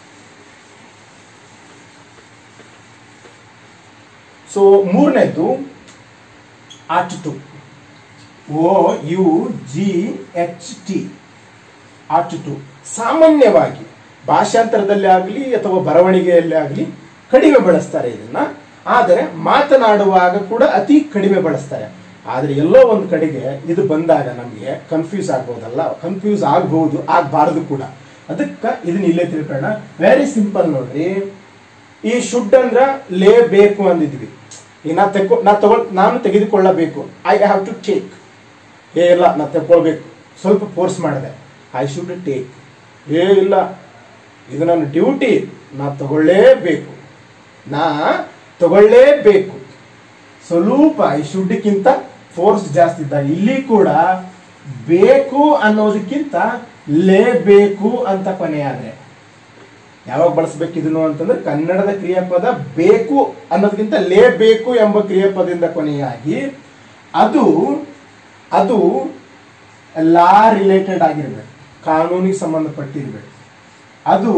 ಸೊ ಮೂರನೇದು ought to O U G H T ought to ಸಾಮಾನ್ಯವಾಗಿ ಭಾಷಾಂತರದಲ್ಲಿ ಆಗಲಿ ಅಥವಾ ಬರವಣಿಗೆಯಲ್ಲಿ ಆಗಲಿ ಕಡಿಮೆ ಬಳಸ್ತಾರೆ ಇದನ್ನ ಆದರೆ ಮಾತನಾಡುವಾಗ ಕೂಡ ಅತಿ ಕಡಿಮೆ ಬಳಸ್ತಾರೆ ಆದರೆ ಎಲ್ಲೋ ಒಂದು ಕಡೆಗೆ ಇದು ಬಂದಾಗ ನಮಗೆ ಕನ್ಫ್ಯೂಸ್ ಆಗ್ಬೋದಲ್ಲ ಕನ್ಫ್ಯೂಸ್ ಆಗ್ಬಹುದು ಆಗಬಾರದು ಕೂಡ ಅದಕ್ಕೆ ಇದನ್ನ ಇಲ್ಲೇ ತಿಳ್ಕೊಳ್ಳೋಣ ವೆರಿ ಸಿಂಪಲ್ ನೋಡ್ರಿ ಈ ಶುಡ್ ಅಂದ್ರ ಲೇ ಬೇಕು ಅಂದಿದ್ವಿ ಈಗ ನಾ ತೆಕ್ಕೊ ನಾ ತಗೊಳ್ ನಾನು ತೆಗೆದುಕೊಳ್ಳಬೇಕು ಐ ಹ್ಯಾವ್ ಟು ಟೇಕ್ ಏ ಇಲ್ಲ ನಾ ತೆಕ್ಕೊಳ್ಬೇಕು ಸ್ವಲ್ಪ ಫೋರ್ಸ್ ಮಾಡಿದೆ ಐ ಶುಡ್ ಟೇಕ್ ಏ ಇಲ್ಲ ಇದು ನನ್ನ ಡ್ಯೂಟಿ ನಾ ತಗೊಳ್ಳೇಬೇಕು ನಾ ತಗೊಳ್ಳೇಬೇಕು ಸ್ವಲ್ಪ ಐ ಶುಡ್ಕ್ಕಿಂತ ಫೋರ್ಸ್ ಜಾಸ್ತಿ ಇದ್ದಾಗ ಇಲ್ಲಿ ಕೂಡ ಬೇಕು ಅನ್ನೋದಕ್ಕಿಂತ ಲೇಬೇಕು ಅಂತ ಕೊನೆಯಾದ್ರೆ ಯಾವಾಗ ಬಳಸ್ಬೇಕು ಇದನ್ನು ಅಂತಂದ್ರೆ ಕನ್ನಡದ ಕ್ರಿಯಾಪದ ಬೇಕು ಅನ್ನೋದಕ್ಕಿಂತ ಲೇಬೇಕು ಎಂಬ ಕ್ರಿಯಾಪದದಿಂದ ಕೊನೆಯಾಗಿ ಅದು ಅದು ಲಾ ರಿಲೇಟೆಡ್ ಆಗಿರ್ಬೇಕು ಕಾನೂನಿಗೆ ಸಂಬಂಧಪಟ್ಟಿರ್ಬೇಕು ಅದು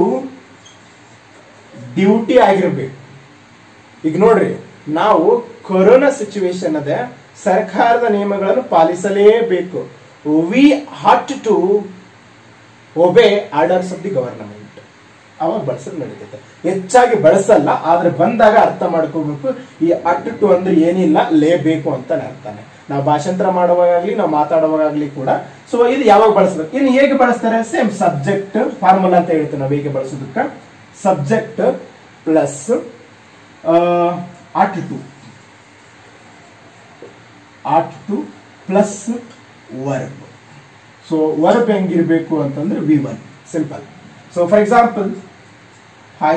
ಡ್ಯೂಟಿ ಆಗಿರ್ಬೇಕು ಈಗ ನೋಡ್ರಿ ನಾವು ಕೊರೋನಾ ಸಿಚುವೇಶನ್ ಅದೇ ಸರ್ಕಾರದ ನಿಯಮಗಳನ್ನು ಪಾಲಿಸಲೇಬೇಕು we ought to obey orders of the government ಅವಾಗ ಬಳಸೋದು ನಡೀತೈತೆ ಹೆಚ್ಚಾಗಿ ಬಳಸಲ್ಲ ಆದ್ರೆ ಬಂದಾಗ ಅರ್ಥ ಮಾಡ್ಕೋಬೇಕು ಈ ಅಟ್ ಟು ಅಂದ್ರೆ ಏನಿಲ್ಲ ಲೇಬೇಕು ಅಂತಾನೆ ಅರ್ಥನೇ ನಾವು ಭಾಷಾಂತರ ಮಾಡುವಾಗಲಿ ನಾವು ಮಾತಾಡುವಾಗಲಿ ಕೂಡ ಸೊ ಇದು ಯಾವಾಗ ಬಳಸ್ಬೇಕು ಇನ್ನು ಹೇಗೆ ಬಳಸ್ತಾರೆ ಸೇಮ್ ಸಬ್ಜೆಕ್ಟ್ ಫಾರ್ಮುಲಾ ಅಂತ ಹೇಳ್ತೀವಿ ನಾವು ಹೇಗೆ ಬಳಸೋದಕ್ಕೆ subject plus ought to ought to plus verb so verb ಹೆಂಗಿರ್ಬೇಕು ಅಂತಂದ್ರೆ V one simple so for example I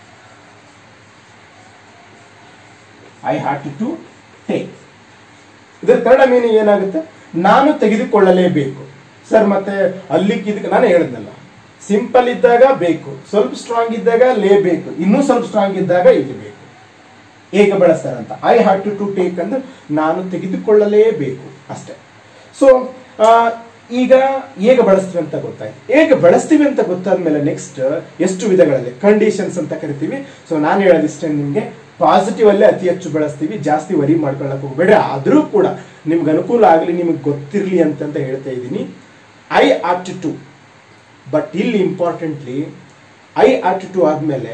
I ought to take ಇದರ ಕನ್ನಡ ಮೀನಿಂಗ್ ಏನಾಗುತ್ತೆ ನಾನು ತೆಗೆದುಕೊಳ್ಳಲೇಬೇಕು ಸರ್ ಮತ್ತೆ ಅಲ್ಲಿಗೆ ಇದಕ್ಕೆ ನಾನು ಹೇಳಿದ್ನಲ್ಲ ಸಿಂಪಲ್ ಇದ್ದಾಗ ಬೇಕು ಸ್ವಲ್ಪ ಸ್ಟ್ರಾಂಗ್ ಇದ್ದಾಗ ಲೇಬೇಕು ಇನ್ನೂ ಸ್ವಲ್ಪ ಸ್ಟ್ರಾಂಗ್ ಇದ್ದಾಗ ಇಲ್ಲಿ ಬೇಕು ಹೇಗೆ ಬಳಸ್ತಾರಂತ I have to to take ಅಂದ್ರೆ ನಾನು ತೆಗೆದುಕೊಳ್ಳಲೇಬೇಕು ಅಷ್ಟೇ ಸೊ ಈಗ ಹೇಗೆ ಬಳಸ್ತೀವಿ ಅಂತ ಗೊತ್ತಾಯ್ತು ಹೇಗೆ ಬಳಸ್ತೀವಿ ಅಂತ ಗೊತ್ತಾದ್ಮೇಲೆ ನೆಕ್ಸ್ಟ್ ಎಷ್ಟು ವಿಧಗಳಲ್ಲಿ ಕಂಡೀಷನ್ಸ್ ಅಂತ ಕರಿತೀವಿ ಸೊ ನಾನು ಹೇಳೋದಿಷ್ಟೇ ನಿಮಗೆ ಪಾಸಿಟಿವ್ ಅಲ್ಲೇ ಅತಿ ಹೆಚ್ಚು ಬಳಸ್ತೀವಿ ಜಾಸ್ತಿ ವರಿ ಮಾಡ್ಕೊಳ್ಳಕ್ ಹೋಗ್ಬೇಡಿ ಆದರೂ ಕೂಡ ನಿಮ್ಗೆ ಅನುಕೂಲ ಆಗಲಿ ನಿಮಗೆ ಗೊತ್ತಿರಲಿ ಅಂತಂತ ಹೇಳ್ತಾ ಇದ್ದೀನಿ ಐ ಆಟ್ ಟು ಬಟ್ ಇಲ್ಲಿ ಇಂಪಾರ್ಟೆಂಟ್ಲಿ ಐ ಆಟ್ ಟು ಆದ್ಮೇಲೆ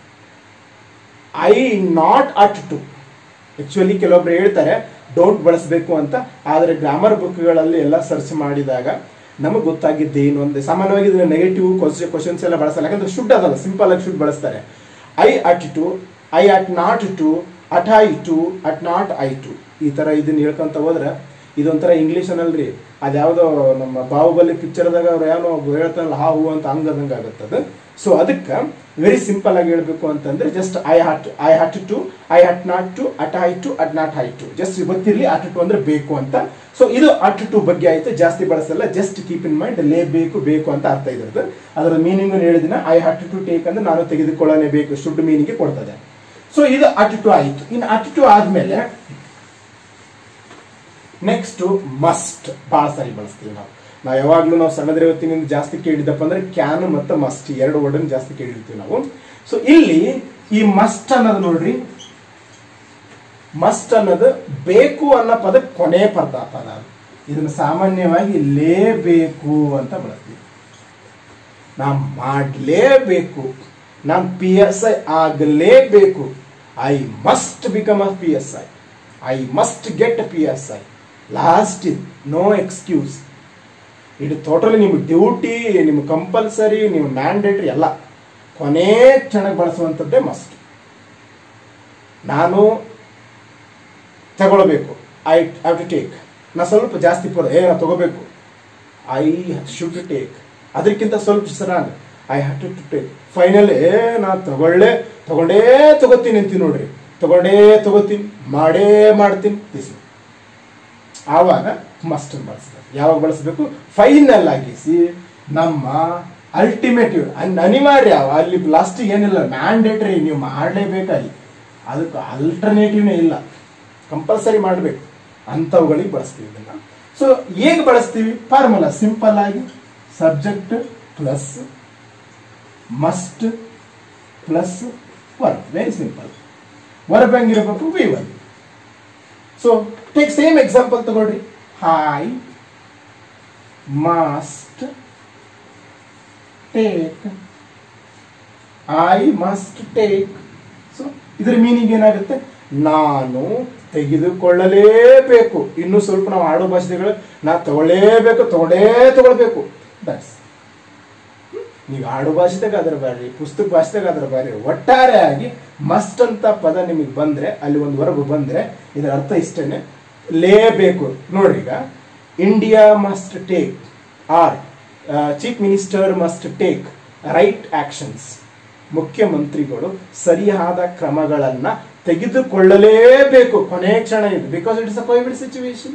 I not ought to actually ಕೆಲವೊಬ್ರು ಹೇಳ್ತಾರೆ ಡೋಂಟ್ ಬಳಸಬೇಕು ಅಂತ ಆದರೆ ಗ್ರಾಮರ್ ಬುಕ್ಗಳಲ್ಲಿ ಎಲ್ಲ ಸರ್ಚ್ ಮಾಡಿದಾಗ ನಮಗೆ ಗೊತ್ತಾಗಿದ್ದೆ ಏನು ಅಂದ್ರೆ ಸಾಮಾನ್ಯವಾಗಿ ಇದನ್ನ ನೆಗೆಟಿವ್ ಕ್ವಶನ್ಸ್ ಎಲ್ಲ ಬಳಸಲ್ಲ ಯಾಕಂದ್ರೆ ಶುಡ್ ಅದಲ್ಲ ಸಿಂಪಲ್ ಆಗಿ ಶುಡ್ ಬಳಸ್ತಾರೆ I ought to I ought not to ought I to ought not I to ಈ ತರ ಇದನ್ನ ಹೇಳ್ಕೊಂತ ಹೋದ್ರೆ ಇದೊಂಥರ ಇಂಗ್ಲೀಷ್ ಅನ್ನಲ್ರಿ ಅದ್ಯಾವುದೋ ನಮ್ಮ ಬಾಹುಬಲಿ ಪಿಕ್ಚರ್ದಾಗ ಅವ್ರು ಏನೋ ಹೇಳ್ತಾನಲ್ಲ ಹಾ ಹೂ ಅಂತ ಹಂಗದಂಗೆ ಆಗುತ್ತದು ಸೊ ಅದಕ್ಕೆ ವೆರಿ ಸಿಂಪಲ್ ಆಗಿ ಹೇಳ್ಬೇಕು ಅಂತಂದ್ರೆ just I ought I ought to I ought not to ought I to ought not I to just ಗೊತ್ತಿರಲಿ ಅಟ್ ಟು ಅಂದ್ರೆ ಬೇಕು ಅಂತ ಸೊ ಇದು ಅಟ್ ಟು ಬಗ್ಗೆ ಆಯ್ತು ಜಾಸ್ತಿ ಬಳಸಲ್ಲ ಜಸ್ಟ್ ಕೀಪ್ ಇನ್ ಮೈಂಡ್ ಲೇ ಬೇಕು ಬೇಕು ಅಂತ ಅರ್ಥ ಇದ್ರದ್ದು ಅದರ ಮೀನಿಂಗ್ ಹೇಳಿದಿನ ಐ ಹಟ್ ಟು ಟೇಕ್ ಅಂದ್ರೆ ನಾನು ತೆಗೆದುಕೊಳ್ಳಲೇ ಬೇಕು ಶುಡ್ ಮೀನಿಂಗ್ ಕೊಡ್ತದೆ ಸೊ ಇದು ಅಟ್ ಟು ಆಯ್ತು ಇನ್ನು ಅಟ್ ಟು ಆದ್ಮೇಲೆ ನೆಕ್ಸ್ಟ್ ಮಸ್ಟ್ ಬಹಳ ಸಾರಿ ಬಳಸ್ತೀವಿ ನಾವು ನಾವು ಯಾವಾಗ್ಲೂ ನಾವು ಸಣ್ಣದ್ರೆ ಹೊತ್ತಿನಿಂದ ಜಾಸ್ತಿ ಕೇಳಿದಪ್ಪ ಅಂದ್ರೆ ಕ್ಯಾನ್ ಮತ್ತು ಮಸ್ಟ್ ಎರಡು ವರ್ಡನ್ ಜಾಸ್ತಿ ಕೇಳಿರ್ತೀವಿ ನಾವು ಸೊ ಇಲ್ಲಿ ಈ ಮಸ್ಟ್ ಅನ್ನೋದು ನೋಡ್ರಿ ಮಸ್ಟ್ ಅನ್ನೋದು ಬೇಕು ಅನ್ನೋ ಪದ ಕೊನೆ ಪದ ಪದ ಅದು. ಇದನ್ನ ಸಾಮಾನ್ಯವಾಗಿ ಲೇಬೇಕು ಅಂತ ಬಳಸ್ತೀವಿ ನಾವು ಮಾಡಲೇಬೇಕು ನಾನು ಪಿ ಎಸ್ ಐ ಆಗಲೇಬೇಕು I must become a P S I I must get P S I last ಇದ್ ನೋ ಎಕ್ಸ್ಕ್ಯೂಸ್ ಇದು ಟೋಟಲಿ ನಿಮ್ಮ ಡ್ಯೂಟಿ ನಿಮ್ಮ ಕಂಪಲ್ಸರಿ ನೀವು ಮ್ಯಾಂಡೇಟ್ರಿ ಎಲ್ಲ ಕೊನೆ ಕ್ಷಣಕ್ಕೆ ಬಳಸುವಂಥದ್ದೇ ಮಸ್ಟ್ ನಾನು ತಗೊಳ್ಬೇಕು ಐ ಹ್ಯಾವ್ ಟು ಟೇಕ್ ನಾ ಸ್ವಲ್ಪ ಜಾಸ್ತಿ ಪದ ಏ ನಾ ತಗೋಬೇಕು ಐ ಶುಡ್ ಟೇಕ್ ಅದಕ್ಕಿಂತ ಸ್ವಲ್ಪ ಸರಾಗ I have to take final ಏ ನಾ ತಗೊಳ್ಳೇ ತಗೊಂಡೇ ತಗೋತೀನಿ ಅಂತೀನಿ ನೋಡ್ರಿ ತಗೊಂಡೇ ತಗೋತೀನಿ ಮಾಡೇ ಮಾಡ್ತೀನಿ ದಿಸ್ ಆವಾಗ ಮಸ್ಟ್ ಬಳಸ್ತಾರೆ ಯಾವಾಗ ಬಳಸಬೇಕು ಫೈನಲ್ ಆಗಿಸಿ ನಮ್ಮ ಅಲ್ಟಿಮೇಟಿವ್ ಅನಿವಾರ್ಯ ಅಲ್ಲಿ ಲಾಸ್ಟ್ ಏನಿಲ್ಲ ಮ್ಯಾಂಡೇಟರಿ ನೀವು ಮಾಡಲೇಬೇಕಾಗಿ ಅದಕ್ಕೆ ಅಲ್ಟರ್ನೇಟಿವ್ನೇ ಇಲ್ಲ ಕಂಪಲ್ಸರಿ ಮಾಡಬೇಕು ಅಂಥವುಗಳಿಗೆ ಬಳಸ್ತೀವಿ ಇದನ್ನ ಸೊ ಹೇಗೆ ಬಳಸ್ತೀವಿ ಫಾರ್ಮುಲಾ ಸಿಂಪಲ್ ಆಗಿ subject plus must plus verb very simple verb ಹೆಂಗಿರಬೇಕು V one so take same example ತಗೊಳ್ರಿ I must take I must take so ಇದರ ಮೀನಿಂಗ್ ಏನಾಗುತ್ತೆ ನಾನು ತೆಗೆದುಕೊಳ್ಳಲೇಬೇಕು ಇನ್ನು ಸ್ವಲ್ಪ ನಾವು ಆಡೋ ಭಾಷೆಗಳು ನಾ ತಗೊಳ್ಳೇಬೇಕು ತಗೊಂಡೇ ತಗೊಳ್ಬೇಕು ದಟ್ಸ್ ನೀವು ಆಡು ಭಾಷೆದಾಗ ಅದರ ಬಾರಿ ಪುಸ್ತಕ ಭಾಷೆದಾಗ ಅದರ ಬಾರಿ ಒಟ್ಟಾರೆಯಾಗಿ ಮಸ್ಟ್ ಅಂತ ಪದ ನಿಮಗೆ ಬಂದ್ರೆ ಅಲ್ಲಿ ಒಂದು ವರ್ಗ ಬಂದ್ರೆ ಇದರ ಅರ್ಥ ಇಷ್ಟೇನೆ ಲೇಬೇಕು ನೋಡ್ರಿ ಈಗ India must take or chief minister must take right actions ಮುಖ್ಯಮಂತ್ರಿಗಳು ಸರಿಯಾದ ಕ್ರಮಗಳನ್ನ ತೆಗೆದುಕೊಳ್ಳಲೇಬೇಕು ಕೊನೆ ಕ್ಷಣ ಇದು because it's a Covid situation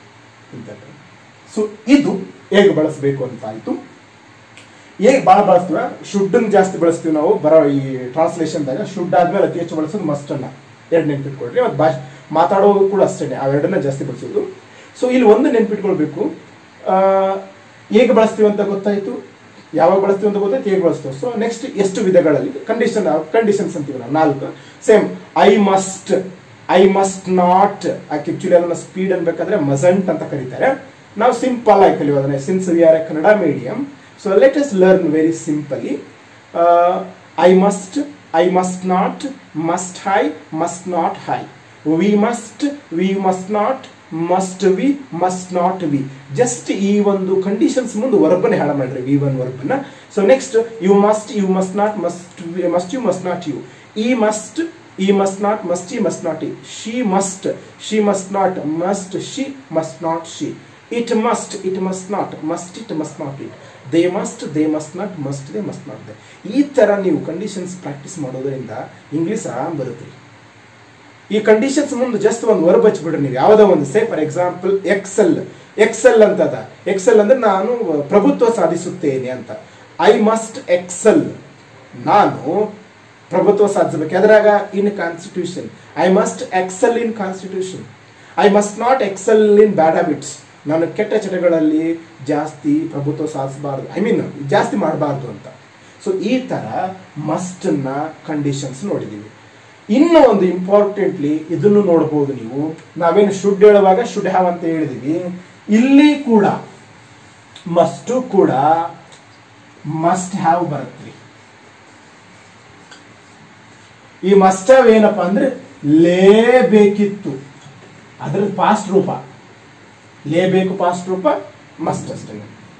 so ಇದು ಹೇಗೆ ಬಳಸಬೇಕು ಅಂತ ಆಯ್ತು ಹೇಗೆ ಭಾಳ ಬಳಸ್ತೀವ ಶುಡ್ಡನ್ ಜಾಸ್ತಿ ಬಳಸ್ತೀವಿ ನಾವು ಬರೋ ಈ ಟ್ರಾನ್ಸ್ಲೇಷನ್ದಾಗ ಶುಡ್ ಆದ್ಮೇಲೆ ಅತಿ ಹೆಚ್ಚು ಬಳಸೋದು ಮಸ್ಟ್ ಅನ್ನ ಎರಡು ನೆನ್ಪಿಟ್ಕೊಳ್ರಿ ಮತ್ತು ಭಾಷೆ ಮಾತಾಡೋದು ಕೂಡ ಅಷ್ಟೇ ಅವೆರಡನ್ನ ಜಾಸ್ತಿ ಬಳಸೋದು ಸೊ ಇಲ್ಲಿ ಒಂದು ನೆನ್ಪಿಟ್ಕೊಳ್ಬೇಕು ಆ, ಹೇಗೆ ಬಳಸ್ತೀವಿ ಅಂತ ಗೊತ್ತಾಯ್ತು ಯಾವಾಗ ಬಳಸ್ತೀವಿ ಅಂತ ಗೊತ್ತಾಯ್ತು ಹೇಗೆ ಬಳಸ್ತೀವಿ ಸೊ ನೆಕ್ಸ್ಟ್ ಎಷ್ಟು ವಿಧಗಳಲ್ಲಿ ಕಂಡೀಷನ್ ಕಂಡೀಷನ್ಸ್ ಅಂತೀವಿ ನಾವು ನಾಲ್ಕು same I must I must not actually ಅದನ್ನ ಸ್ಪೀಡ್ ಅನ್ಬೇಕಾದ್ರೆ ಮಸಂಟ್ ಅಂತ ಕರೀತಾರೆ ನಾವು ಸಿಂಪಲ್ ಆಗಿ ಕಲಿಯೋದನ್ನ since we are a Kannada medium so let's learn very simply I must I must not must I must not I we must we must not must we must not we just ಈ ಒಂದು conditions ಮುಂದೆ ವರ್ಬನ್ ಹೇಳ ಮಾಡ್ರಿ V one ವರ್ಬನ್ನ so next you must you must not must must you must not you he must he must not must he must not he she must she must not must she must not she it must it must not must it must not it they must they must not must they must not they ಈ ತರ ನೀವು conditions practice ಮಾಡೋದ್ರಿಂದ English ಆರಾಮ್ ಬರುತ್ತೆ ಈ conditions ಮುಂದೆ just ಒಂದು verb ಹಚ್ಬಿಡ್ರಿ ನೀವು ಯಾವುದೋ ಒಂದು say for example excel excel ಅಂತದ ಎಕ್ಸೆಲ್ ಅಂದ್ರೆ ನಾನು ಪ್ರಭುತ್ವ ಸಾಧಿಸುತ್ತೇನೆ ಅಂತ ಐ ಮಸ್ಟ್ ಎಕ್ಸೆಲ್ ನಾನು ಪ್ರಭುತ್ವ ಸಾಧಿಸಬೇಕು ಎದ್ರಾಗ in constitution I must excel in constitution I must not excel in bad habits ನಾನು ಕೆಟ್ಟ ಚಟಗಳಲ್ಲಿ ಜಾಸ್ತಿ ಪ್ರಭುತ್ವ ಸಾಧಿಸಬಾರ್ದು ಐ ಮೀನ್ ಜಾಸ್ತಿ ಮಾಡಬಾರ್ದು ಅಂತ ಸೊ ಈ ತರ ಮಸ್ಟ್ನ ಕಂಡೀಷನ್ಸ್ ನೋಡಿದೀವಿ ಇನ್ನು ಒಂದು ಇಂಪಾರ್ಟೆಂಟ್ಲಿ ಇದನ್ನು ನೋಡಬಹುದು ನೀವು ನಾವೇನು ಶುಡ್ ಹೇಳುವಾಗ ಶುಡ್ ಹ್ಯಾವ್ ಅಂತ ಹೇಳಿದೀವಿ ಇಲ್ಲಿ ಕೂಡ ಮಸ್ಟು ಕೂಡ ಮಸ್ಟ್ ಹ್ಯಾವ್ ಬರುತ್ತೆ ಈ ಮಸ್ಟ್ ಹ್ಯಾವ್ ಏನಪ್ಪ ಅಂದ್ರೆ ಲೇಬೇಕಿತ್ತು ಅದ್ರ ಪಾಸ್ಟ್ ರೂಪ ಲೇಬೇಕು ಪಾಸ್ಟ್ ರೂಪ ಮಸ್ಟ್ ಅಷ್ಟೇ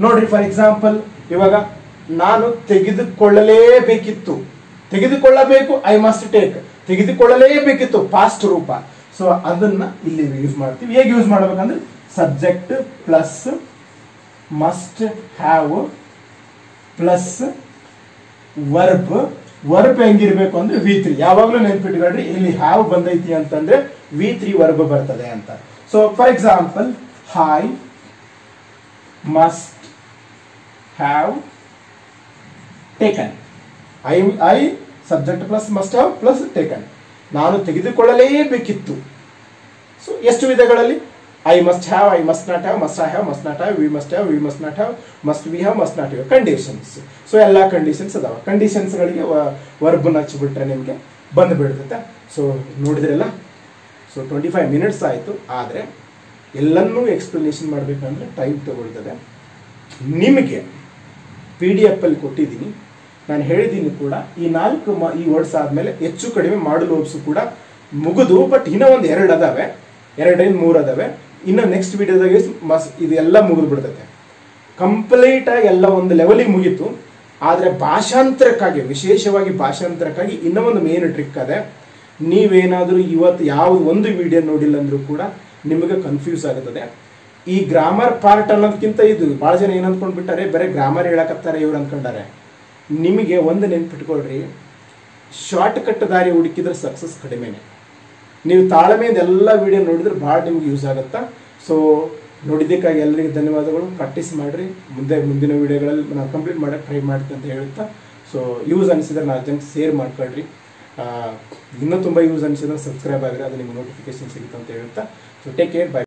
ನೋಡ್ರಿ ಫಾರ್ ಎಕ್ಸಾಂಪಲ್ ಇವಾಗ ನಾನು ತೆಗೆದುಕೊಳ್ಳಲೇಬೇಕಿತ್ತು ತೆಗೆದುಕೊಳ್ಳಬೇಕು ಐ ಮಸ್ಟ್ ಟೇಕ್ ತೆಗೆದುಕೊಳ್ಳಲೇಬೇಕಿತ್ತು ಪಾಸ್ಟ್ ರೂಪ ಸೊ ಅದನ್ನ ಇಲ್ಲಿ ಯೂಸ್ ಮಾಡ್ತೀವಿ ಹೇಗೆ ಯೂಸ್ ಮಾಡ್ಬೇಕಂದ್ರೆ subject plus must have plus verb verb ಹೆಂಗಿರ್ಬೇಕು ಅಂದ್ರೆ ವಿ ತ್ರೀ ಯಾವಾಗಲೂ ನೆನ್ಪಿಟ್ಕೊಳ್ರಿ ಇಲ್ಲಿ ಹ್ಯಾವ್ ಬಂದೈತಿ ಅಂತಂದ್ರೆ ವಿ ತ್ರೀ ವರ್ಬ್ ಬರ್ತದೆ ಅಂತ so for example I must have taken I I subject plus must have plus taken ನಾನು ತೆಗೆದುಕೊಳ್ಳಲೇಬೇಕಿತ್ತು ಸೊ ಎಷ್ಟು ವಿಧಗಳಲ್ಲಿ I must have I must not have must have must not have we must have we must not have must we have must not have conditions so ಎಲ್ಲ conditions ಅದಾವ ಕಂಡೀಷನ್ಸ್ಗಳಿಗೆ verb ಹಚ್ಚಿಬಿಟ್ರೆ ನಿಮಗೆ ಬಂದು ಬಿಡ್ತೈತೆ ಸೊ ನೋಡಿದ್ರಲ್ಲ so twenty five minutes ಆಯಿತು ಆದರೆ ಎಲ್ಲನ್ನೂ explanation ಮಾಡಬೇಕಂದ್ರೆ ಟೈಮ್ ತಗೊಳ್ತದೆ ನಿಮಗೆ ಪಿ ಡಿ ಎಫ್ ಅಲ್ಲಿ ಕೊಟ್ಟಿದ್ದೀನಿ ನಾನು ಹೇಳಿದ್ದೀನಿ ಕೂಡ ಈ ನಾಲ್ಕು ಮ- ಈ ವರ್ಡ್ಸ್ ಆದಮೇಲೆ ಹೆಚ್ಚು ಕಡಿಮೆ ಮಾಡಲ್ ಓಬ್ಸು ಕೂಡ ಮುಗಿದು ಬಟ್ ಇನ್ನೂ ಒಂದು ಎರಡು ಅದಾವೆ ಎರಡರಿಂದ ಮೂರು ಅದಾವೆ ಇನ್ನು ನೆಕ್ಸ್ಟ್ ವಿಡಿಯೋದಾಗ ಮಸ್ ಇದೆಲ್ಲ ಮುಗಿದು ಬಿಡ್ತೈತೆ ಕಂಪ್ಲೀಟ್ ಆಗಿ ಎಲ್ಲ ಒಂದು ಲೆವೆಲಿಗೆ ಮುಗೀತು ಆದರೆ ಭಾಷಾಂತರಕ್ಕಾಗಿ ವಿಶೇಷವಾಗಿ ಭಾಷಾಂತರಕ್ಕಾಗಿ ಇನ್ನೂ ಒಂದು ಮೇನ್ ಟ್ರಿಕ್ ಅದೇ ನೀವೇನಾದರೂ ಇವತ್ತು ಯಾವ್ದು ಒಂದು ವಿಡಿಯೋ ನೋಡಿಲ್ಲ ಅಂದ್ರೂ ಕೂಡ ನಿಮಗೆ ಕನ್ಫ್ಯೂಸ್ ಆಗುತ್ತದೆ ಈ ಗ್ರಾಮರ್ ಪಾರ್ಟ್ ಅನ್ನೋದಕ್ಕಿಂತ ಇದು ಭಾಳ ಜನ ಏನು ಅಂದ್ಕೊಂಡ್ಬಿಟ್ಟಾರೆ ಬರೀ ಗ್ರಾಮರ್ ಹೇಳಕತ್ತಾರೆ ಇವ್ರು ಅಂದ್ಕೊಂಡಾರೆ ನಿಮಗೆ ಒಂದು ನೆನ್ಪಿಟ್ಕೊಳ್ರಿ ಶಾರ್ಟ್ ಕಟ್ ದಾರಿ ಹುಡುಕಿದ್ರೆ ಸಕ್ಸಸ್ ಕಡಿಮೆನೆ ನೀವು ತಾಳ್ಮೆಯಿಂದ ಎಲ್ಲ ವಿಡಿಯೋ ನೋಡಿದ್ರೆ ಭಾಳ ನಿಮ್ಗೆ ಯೂಸ್ ಆಗುತ್ತಾ ಸೊ ನೋಡಿದ್ದಕ್ಕಾಗಿ ಎಲ್ಲರಿಗೂ ಧನ್ಯವಾದಗಳು ಪ್ರಾಕ್ಟೀಸ್ ಮಾಡಿರಿ ಮುಂದೆ ಮುಂದಿನ ವಿಡಿಯೋಗಳಲ್ಲಿ ನಾನು ಕಂಪ್ಲೀಟ್ ಮಾಡೋಕ್ಕೆ ಟ್ರೈ ಮಾಡ್ತೀನಿ ಅಂತ ಹೇಳ್ತಾ ಸೊ ಯೂಸ್ ಅನಿಸಿದ್ರೆ ನಾಲ್ಕು ಜನಕ್ಕೆ ಶೇರ್ ಮಾಡ್ಕೊಳ್ರಿ ಆ, ಇನ್ನೂ ತುಂಬ ಯೂಸ್ ಅನಿಸಿದ್ರೆ ಸಬ್ಸ್ಕ್ರೈಬ್ ಆಗಿರಿ ಅದು ನಿಮ್ಗೆ ನೋಟಿಫಿಕೇಶನ್ ಸಿಗುತ್ತೆ ಅಂತ ಹೇಳ್ತಾ ಸೊ ಟೇಕ್ ಕೇರ್ ಬೈ